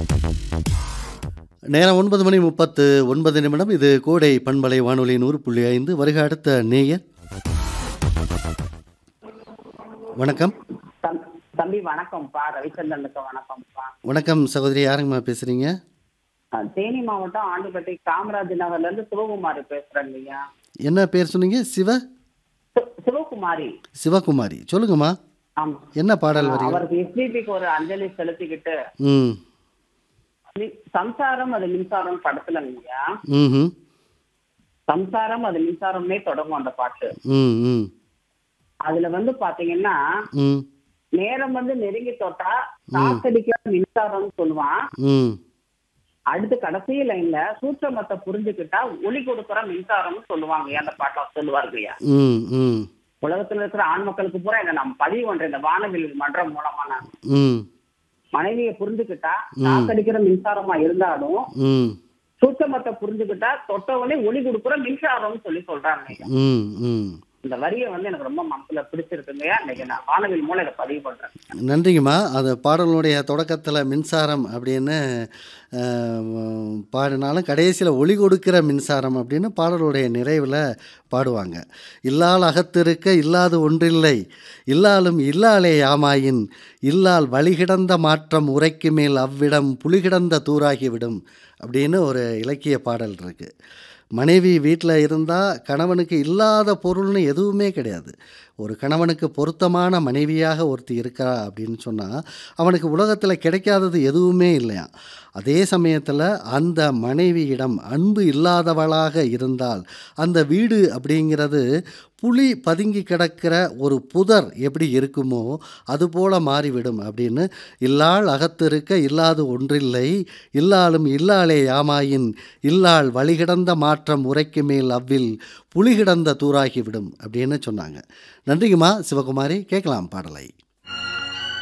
நேரம் 9 மணி 39 நிமிடம். இது கோடை பண்பலை வானொலி 100.5 வருக அடுத்த நேயர். வணக்கம். தம் தம்பி வணக்கம்ப்பா ரவிச்சந்திரனுக்கு வணக்கம்ப்பா வணக்கம் சகோதரி யாருங்கம்மா பேசுறீங்க? ஆ, தேனி மாவட்டம் ஆண்டிப்பட்டி காமராஜ் நகர்ல இருந்து சிவகுமாரி பேசுறேங்க ஐயா என்ன பேர் சொன்னீங்க? சிவ சி- சிவகுமாரி சிவகுமாரி. சொல்லுங்கம்மா. ஆமா என்ன பாடல் வரிகள்? அவருக்கு எஸ்பிபிக்கு ஒரு அஞ்சலி செலுத்திக்கிட்டு ம். மி- சம்சாரம் அது மின்சாரம் படத்துலங்கய்யா ம்ஹும். சம்சாரம் அது மின்சாரம்னே தொடங்கும் அந்த பாட்டு ம் ம் அதுல வந்து பாத்தீங்கன்னா ம் நேரம் வந்து நெருங்கி தொட்டா காத்தடிக்கிற மின்சாரம்னு சொல்லுவான் ம் அடுத்து கடைசி லைன்ல சூட்சமத்தை புரிஞ்சுக்கிட்டா ஒளி கொடுக்குற மின்சாரம்னு சொல்லுவாங்க அந்த பாட்டை சொல்லுவாருங்கய்யா ம் ம் உலகத்துல இருக்கிற ஆண் மக்களுக்கு பூரா இதை நான் பதிவு பண்றேன் இந்த வானவில் மன்றம் மூலமா நான் ம் மனைவியை புரிஞ்சுக்கிட்டா காத்தடிக்கிற மின்சாரமா இருந்தாலும் ம் சூட்சமத்தை புரிஞ்சுக்கிட்டா தொட்டவனே ஒளி கொடுக்குற மின்சாரம்னு சொல்லி சொல்றாங்க ஐயா. ம் ம் இந்த வரியை வந்து எனக்கு ரொம்ப மனசுல பிடிச்சிருக்குங்கய்யா இன்னைக்கு நான் வானவில் மூலம் இதை பதிவு பண்றேன் நன்றிங்கம்மா அது பாடலுடைய தொடக்கத்தில் மின்சாரம் அப்படின்னு அஹ், பாடினாலும் கடைசியில் ஒளி கொடுக்கிற மின்சாரம் அப்படின்னு பாடலுடைய நிறைவில் பாடுவாங்க இல்லால் அகத்திருக்க இல்லாது ஒன்றில்லை இல்லாலும் இல்லாலே யாமாயின் இல்லால் வழிகிடந்த மாற்றம் உரைக்கு மேல் அவ்விடம் புலிகிடந்த தூராகிவிடும் அப்படின்னு ஒரு இலக்கிய பாடல் இருக்குது மனைவி வீட்டில் இருந்தால் கணவனுக்கு இல்லாத பொருள்னு எதுவுமே கிடையாது ஒரு கணவனுக்கு பொருத்தமான மனைவியாக ஒருத்தி இருக்கா அப்படின்னு சொன்னால் அவனுக்கு உலகத்தில் கிடைக்காதது எதுவுமே இல்லையா அதே சமயத்தில் அந்த மனைவியிடம் அன்பு இல்லாதவளாக இருந்தால் அந்த வீடு அப்படிங்கிறது புலி பதுங்கி கிடக்கிற ஒரு புதர் எப்படி இருக்குமோ அதுபோல மாறிவிடும் அப்படின்னு இல்லாள் அகத்திருக்க இல்லாது ஒன்றில்லை இல்லாலும் இல்லாளே யாமாயின் இல்லாள் வழிகிடந்த மாற்றம் உரைக்கு மேல் அவ்வில் புலிகிடந்த தூராகிவிடும் அப்படின்னு சொன்னாங்க நன்றிங்கம்மா சிவகுமாரி கேட்கலாம் பாடலை